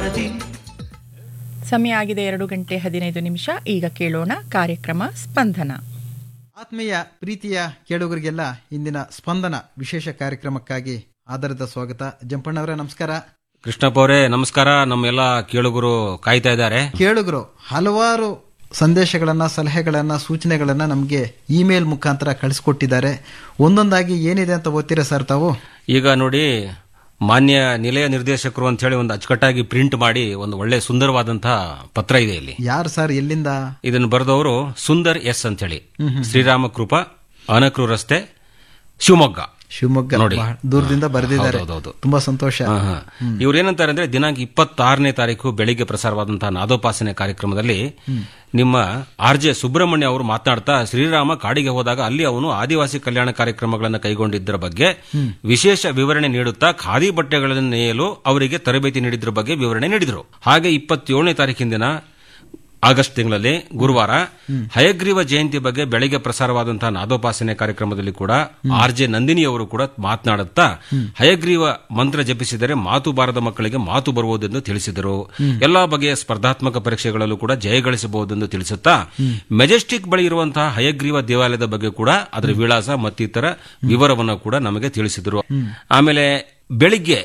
ಸಮಯ ಆಗಿದೆ ಎರಡು ಗಂಟೆ ಹದಿನೈದು ನಿಮಿಷ ಈಗ ಕೇಳೋಣ ಕಾರ್ಯಕ್ರಮ ಸ್ಪಂದನ ಆತ್ಮೀಯ ಪ್ರೀತಿಯ ಕೇಳುಗರಿಗೆಲ್ಲ ಇಂದಿನ ಸ್ಪಂದನ ವಿಶೇಷ ಕಾರ್ಯಕ್ರಮಕ್ಕಾಗಿ ಆಧಾರಿತ ಸ್ವಾಗತ ಜಂಪಣ್ಣವರೇ ನಮಸ್ಕಾರ ಕೃಷ್ಣಪ್ಪ ಅವರೇ ನಮಸ್ಕಾರ ನಮ್ಮೆಲ್ಲ ಕೇಳುಗರು ಕಾಯ್ತಾ ಇದ್ದಾರೆ ಕೇಳುಗರು ಹಲವಾರು ಸಂದೇಶಗಳನ್ನ ಸಲಹೆಗಳನ್ನ ಸೂಚನೆಗಳನ್ನ ನಮಗೆ ಇಮೇಲ್ ಮುಖಾಂತರ ಕಳಿಸ್ಕೊಟ್ಟಿದ್ದಾರೆ ಒಂದೊಂದಾಗಿ ಏನಿದೆ ಅಂತ ಓದ್ತೀರಾ ಸರ್ ತಾವು ಈಗ ನೋಡಿ ಮಾನ್ಯ ನಿಲಯ ನಿರ್ದೇಶಕರು ಅಂತ ಹೇಳಿ ಒಂದು ಅಚ್ಚುಕಟ್ಟಾಗಿ ಪ್ರಿಂಟ್ ಮಾಡಿ ಒಂದು ಒಳ್ಳೆ ಸುಂದರವಾದಂತಹ ಪತ್ರ ಇದೆ ಇಲ್ಲಿ ಯಾರು ಸರ್ ಎಲ್ಲಿಂದ ಇದನ್ನು ಬರೆದವರು ಸುಂದರ್ ಎಸ್ ಅಂತ ಹೇಳಿ ಶ್ರೀರಾಮ ಕೃಪಾ ಅನಕ್ರು ರಸ್ತೆ ಶಿವಮೊಗ್ಗ ಶಿವಮೊಗ್ಗ ನೋಡಿ. ಬಹಳ ದೂರದಿಂದ ಬರೆದಿದ್ದಾರೆ ಹೌದೌದು. ತುಂಬಾ ಸಂತೋಷ ಇವ್ರು ಏನಂತಾರೆ ಅಂದ್ರೆ ದಿನಾಂಕ ಇಪ್ಪತ್ತಾರನೇ ತಾರೀಕು ಬೆಳಿಗ್ಗೆ ಪ್ರಸಾರವಾದಂತಹ ನಾದೋಪಾಸನೆ ಕಾರ್ಯಕ್ರಮದಲ್ಲಿ ನಿಮ್ಮ ಆರ್ ಜೆ ಸುಬ್ರಹ್ಮಣ್ಯ ಅವರು ಮಾತನಾಡ್ತಾ ಶ್ರೀರಾಮ ಕಾಡಿಗೆ ಹೋದಾಗ ಅಲ್ಲಿ ಅವನು ಆದಿವಾಸಿ ಕಲ್ಯಾಣ ಕಾರ್ಯಕ್ರಮಗಳನ್ನು ಕೈಗೊಂಡಿದ್ದರ ಬಗ್ಗೆ ವಿಶೇಷ ವಿವರಣೆ ನೀಡುತ್ತಾ ಖಾದಿ ಬಟ್ಟೆಗಳನ್ನು ನೇಯಲು ಅವರಿಗೆ ತರಬೇತಿ ನೀಡಿದ್ರ ಬಗ್ಗೆ ವಿವರಣೆ ನೀಡಿದರು ಹಾಗೆ ಇಪ್ಪತ್ತೇಳನೇ ತಾರೀಕಿನ ದಿನ ಆಗಸ್ಟ್ ತಿಂಗಳಲ್ಲಿ ಗುರುವಾರ ಹಯಗ್ರೀವ ಜಯಂತಿ ಬಗ್ಗೆ ಬೆಳಿಗ್ಗೆ ಪ್ರಸಾರವಾದಂತಹ ನಾದೋಪಾಸನೆ ಕಾರ್ಯಕ್ರಮದಲ್ಲಿ ಕೂಡ ಆರ್ ಜೆ ನಂದಿನಿ ಅವರು ಕೂಡ ಮಾತನಾಡುತ್ತಾ ಹಯಗ್ರೀವ ಮಂತ್ರ ಜಪಿಸಿದರೆ ಮಾತು ಬಾರದ ಮಕ್ಕಳಿಗೆ ಮಾತು ಬರುವುದೆಂದು ತಿಳಿಸಿದರು ಎಲ್ಲಾ ಬಗೆಯ ಸ್ಪರ್ಧಾತ್ಮಕ ಪರೀಕ್ಷೆಗಳಲ್ಲೂ ಕೂಡ ಜಯಗಳಿಸಬಹುದೆಂದು ತಿಳಿಸುತ್ತಾ ಮೆಜೆಸ್ಟಿಕ್ ಬಳಿ ಇರುವಂತಹ ಹಯಗ್ರೀವ ದೇವಾಲಯದ ಬಗ್ಗೆ ಕೂಡ ಅದರ ವಿಳಾಸ ಮತ್ತಿತರ ವಿವರವನ್ನು ಕೂಡ ನಮಗೆ ತಿಳಿಸಿದರು ಆಮೇಲೆ ಬೆಳಿಗ್ಗೆ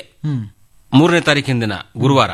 ಮೂರನೇ ತಾರೀಕಿನ ದಿನ ಗುರುವಾರ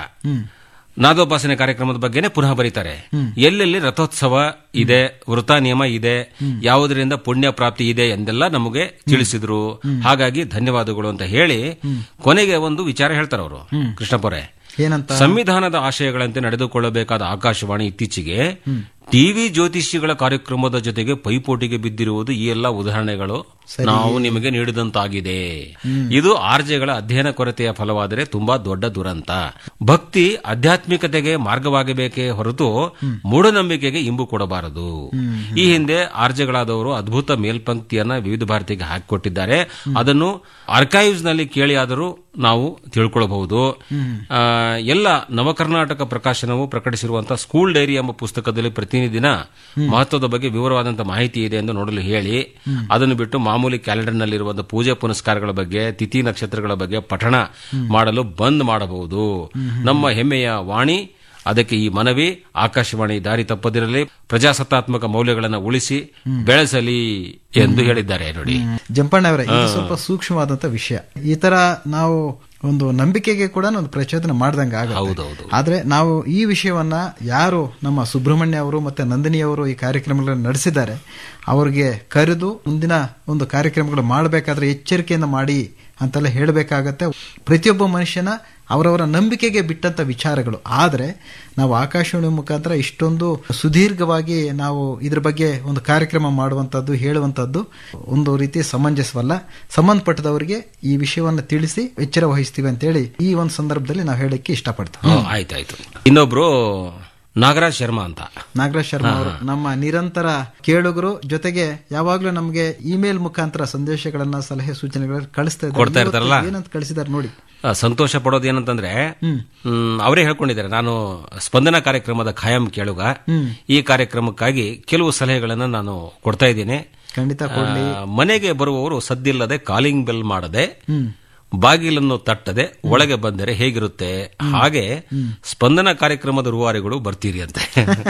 ನಾದೋಪಾಸನೆ ಕಾರ್ಯಕ್ರಮದ ಬಗ್ಗೆನೇ ಪುನಃ ಬರೀತಾರೆ ಎಲ್ಲೆಲ್ಲಿ ರಥೋತ್ಸವ ಇದೆ ವೃತ ನಿಯಮ ಇದೆ ಯಾವುದರಿಂದ ಪುಣ್ಯ ಪ್ರಾಪ್ತಿ ಇದೆ ಎಂದೆಲ್ಲ ನಮಗೆ ತಿಳಿಸಿದ್ರು ಹಾಗಾಗಿ ಧನ್ಯವಾದಗಳು ಅಂತ ಹೇಳಿ ಕೊನೆಗೆ ಒಂದು ವಿಚಾರ ಹೇಳ್ತಾರೆ ಅವರು ಕೃಷ್ಣಪುರೆ ಏನಂತ ಸಂವಿಧಾನದ ಆಶಯಗಳಂತೆ ನಡೆದುಕೊಳ್ಳಬೇಕಾದ ಆಕಾಶವಾಣಿ ಇತ್ತೀಚೆಗೆ ಟಿವಿ ಜ್ಯೋತಿಷಿಗಳ ಕಾರ್ಯಕ್ರಮದ ಜೊತೆಗೆ ಪೈಪೋಟಿಗೆ ಬಿದ್ದಿರುವುದು ಈ ಎಲ್ಲ ಉದಾಹರಣೆಗಳು ನಾವು ನಿಮಗೆ ನೀಡಿದಂತಾಗಿದೆ ಇದು ಆರ್ಜೆಗಳ ಅಧ್ಯಯನ ಕೊರತೆಯ ಫಲವಾದರೆ ತುಂಬಾ ದೊಡ್ಡ ದುರಂತ ಭಕ್ತಿ ಆಧ್ಯಾತ್ಮಿಕತೆಗೆ ಮಾರ್ಗವಾಗಬೇಕೇ ಹೊರತು ಮೂಢನಂಬಿಕೆಗೆ ಇಂಬು ಕೊಡಬಾರದು ಈ ಹಿಂದೆ ಆರ್ಜೆಗಳಾದವರು ಅದ್ಭುತ ಮೇಲ್ಪಂಕ್ತಿಯನ್ನ ವಿವಿಧ ಭಾರತಿಗೆ ಹಾಕಿಕೊಟ್ಟಿದ್ದಾರೆ ಅದನ್ನು ಆರ್ಕೈವ್ಸ್ ನಲ್ಲಿ ಕೇಳಿ ಆದರೂ ನಾವು ತಿಳ್ಕೊಳ್ಳಬಹುದು ಆ, ಎಲ್ಲ ನವಕರ್ನಾಟಕ ಪ್ರಕಾಶನವು ಪ್ರಕಟಿಸಿರುವಂತಹ ಸ್ಕೂಲ್ ಡೈರಿ ಎಂಬ ಪುಸ್ತಕದಲ್ಲಿ ಪ್ರತಿನಿಧಿನ ಮಹತ್ವದ ಬಗ್ಗೆ ವಿವರವಾದಂತಹ ಮಾಹಿತಿ ಇದೆ ಎಂದು ನೋಡಲು ಹೇಳಿ ಅದನ್ನು ಬಿಟ್ಟು ಮಾಮೂಲಿ ಕ್ಯಾಲೆಂಡರ್ನಲ್ಲಿರುವಂತಹ ಪೂಜೆ ಪುನಸ್ಕಾರಗಳ ಬಗ್ಗೆ ತಿಥಿ ನಕ್ಷತ್ರಗಳ ಬಗ್ಗೆ ಪಠಣ ಮಾಡಲು ಬಂದ್ ಮಾಡಬಹುದು ನಮ್ಮ ಹೆಮ್ಮೆಯ ವಾಣಿ ಅದಕ್ಕೆ ಈ ಮನವಿ ಆಕಾಶವಾಣಿ ದಾರಿ ತಪ್ಪದಿರಲಿ ಪ್ರಜಾಸತ್ತಾತ್ಮಕ ಮೌಲ್ಯಗಳನ್ನು ಉಳಿಸಿ ಬೆಳೆಸಲಿ ಎಂದು ಹೇಳಿದ್ದಾರೆ ನೋಡಿ ಜಂಪಣ್ಣವರೇ ಇದು ಸ್ವಲ್ಪ ಸೂಕ್ಷ್ಮವಾದಂತ ವಿಷಯ ಈ ತರ ನಾವು ಒಂದು ನಂಬಿಕೆಗೆ ಕೂಡ ಒಂದು ಪ್ರಚೋದನೆ ಮಾಡ್ದಂಗೆ ಆಗುತ್ತೆ ಹೌದೌದು ಆದ್ರೆ ನಾವು ಈ ವಿಷಯವನ್ನ ಯಾರು ನಮ್ಮ ಸುಬ್ರಹ್ಮಣ್ಯ ಅವರು ಮತ್ತೆ ನಂದಿನಿ ಅವರು ಈ ಕಾರ್ಯಕ್ರಮಗಳನ್ನು ನಡೆಸಿದ್ದಾರೆ ಅವರಿಗೆ ಕರೆದು ಮುಂದಿನ ಒಂದು ಕಾರ್ಯಕ್ರಮಗಳು ಮಾಡಬೇಕಾದ್ರೆ ಎಚ್ಚರಿಕೆಯಿಂದ ಮಾಡಿ ಅಂತೆಲ್ಲ ಹೇಳಬೇಕಾಗತ್ತೆ ಪ್ರತಿಯೊಬ್ಬ ಮನುಷ್ಯನ ಅವರವರ ನಂಬಿಕೆಗೆ ಬಿಟ್ಟಂತ ವಿಚಾರಗಳು ಆದ್ರೆ ನಾವು ಆಕಾಶವಾಣಿ ಮುಖಾಂತರ ಇಷ್ಟೊಂದು ಸುದೀರ್ಘವಾಗಿ ನಾವು ಇದ್ರ ಬಗ್ಗೆ ಒಂದು ಕಾರ್ಯಕ್ರಮ ಮಾಡುವಂತದ್ದು ಹೇಳುವಂತದ್ದು ಒಂದು ರೀತಿ ಸಮಂಜಸವಲ್ಲ ಸಂಬಂಧಪಟ್ಟದವರಿಗೆ ಈ ವಿಷಯವನ್ನು ತಿಳಿಸಿ ಎಚ್ಚರ ವಹಿಸ್ತೀವಿ ಅಂತೇಳಿ ಈ ಒಂದು ಸಂದರ್ಭದಲ್ಲಿ ನಾವು ಹೇಳಕ್ಕೆ ಇಷ್ಟಪಡ್ತೀವಿ ಹ್ಮ್, ಆಯ್ತಾಯ್ತು ಇನ್ನೊಬ್ರು ನಾಗರಾಜ್ ಶರ್ಮಾ ಅಂತ ನಾಗರಾಜ್ ಶರ್ಮಾ ಅವರು ನಮ್ಮ ನಿರಂತರ ಕೇಳುಗರು ಜೊತೆಗೆ ಯಾವಾಗ್ಲೂ ನಮಗೆ ಇಮೇಲ್ ಮುಖಾಂತರ ಸಂದೇಶಗಳನ್ನ ಸಲಹೆ ಸೂಚನೆಗಳನ್ನ ಕಳಿಸ್ತಾ ಇದ್ದಾರೆ. ಕೊಡ್ತಾ ಇರ್ತಾರಲ್ಲ? ಇವತ್ತು ಏನಂತ ಕಳಿಸಿದ್ದಾರೆ ನೋಡಿ ಆ, ಸಂತೋಷ ಪಡೋದು ಏನಂತಂದ್ರೆ ಹ್ಮ್, ಅವರೇ ಹೇಳ್ಕೊಂಡಿದ್ದಾರೆ ನಾನು ಸ್ಪಂದನ ಕಾರ್ಯಕ್ರಮದ ಖಾಯಂ ಕೇಳುಗ ಈ ಕಾರ್ಯಕ್ರಮಕ್ಕಾಗಿ ಕೆಲವು ಸಲಹೆಗಳನ್ನು ನಾನು ಕೊಡ್ತಾ ಇದ್ದೀನಿ ಖಂಡಿತ ಕೊಡ್ಲಿ ಆ, ಮನೆಗೆ ಬರುವವರು ಸದ್ದಿಲ್ಲದೆ ಕಾಲಿಂಗ್ ಬೆಲ್ ಮಾಡದೆ ಬಾಗಿಲನ್ನು ತಟ್ಟದೆ ಒಳಗೆ ಬಂದರೆ ಹೇಗಿರುತ್ತೆ ಹಾಗೆ ಸ್ಪಂದನ ಕಾರ್ಯಕ್ರಮದ ರೂವಾರಿಗಳು ಬರ್ತೀರಿ ಅಂತೆ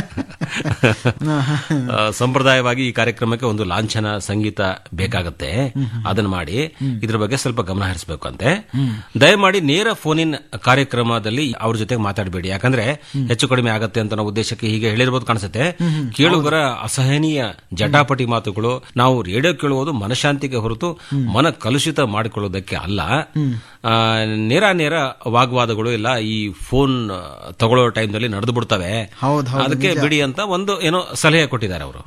ಆ, ಸಂಪ್ರದಾಯವಾಗಿ ಈ ಕಾರ್ಯಕ್ರಮಕ್ಕೆ ಒಂದು ಲಾಂಛನ ಸಂಗೀತ ಬೇಕಾಗತ್ತೆ ಅದನ್ನ ಮಾಡಿ ಇದ್ರ ಬಗ್ಗೆ ಸ್ವಲ್ಪ ಗಮನ ಹರಿಸಬೇಕು ಅಂತೆ ದಯಮಾಡಿ ನೇರ ಫೋನ್ ಇನ್ ಕಾರ್ಯಕ್ರಮದಲ್ಲಿ ಅವ್ರ ಜೊತೆ ಮಾತಾಡಬೇಡಿ ಯಾಕಂದ್ರೆ ಹೆಚ್ಚು ಕಡಿಮೆ ಆಗತ್ತೆ ಅಂತ ನಾವು ಉದ್ದೇಶಕ್ಕೆ ಹೀಗೆ ಹೇಳಿರ್ಬೋದು ಕಾಣಿಸುತ್ತೆ ಕೇಳುಗರ ಅಸಹನೀಯ ಜಟಾಪಟಿ ಮಾತುಗಳು ನಾವು ರೇಡಿಯೋ ಕೇಳುವುದು ಮನಶಾಂತಿಗೆ ಹೊರತು ಮನ ಕಲುಷಿತ ಮಾಡಿಕೊಳ್ಳೋದಕ್ಕೆ ಅಲ್ಲ ಆ, ನೇರ ನೇರ ವಾಗ್ವಾದಗಳು ಇಲ್ಲ ಈ ಫೋನ್ ತಗೊಳ್ಳೋ ಟೈಮ್ನಲ್ಲಿ ನಡೆದು ಬಿಡ್ತವೆ ಹೌದ್ ಹೌದು ಅದಕ್ಕೆ ಬಿಡಿ ಅಂತ ಒಂದು ಏನೋ ಸಲಹೆ ಕೊಟ್ಟಿದ್ದಾರೆ ಅವರು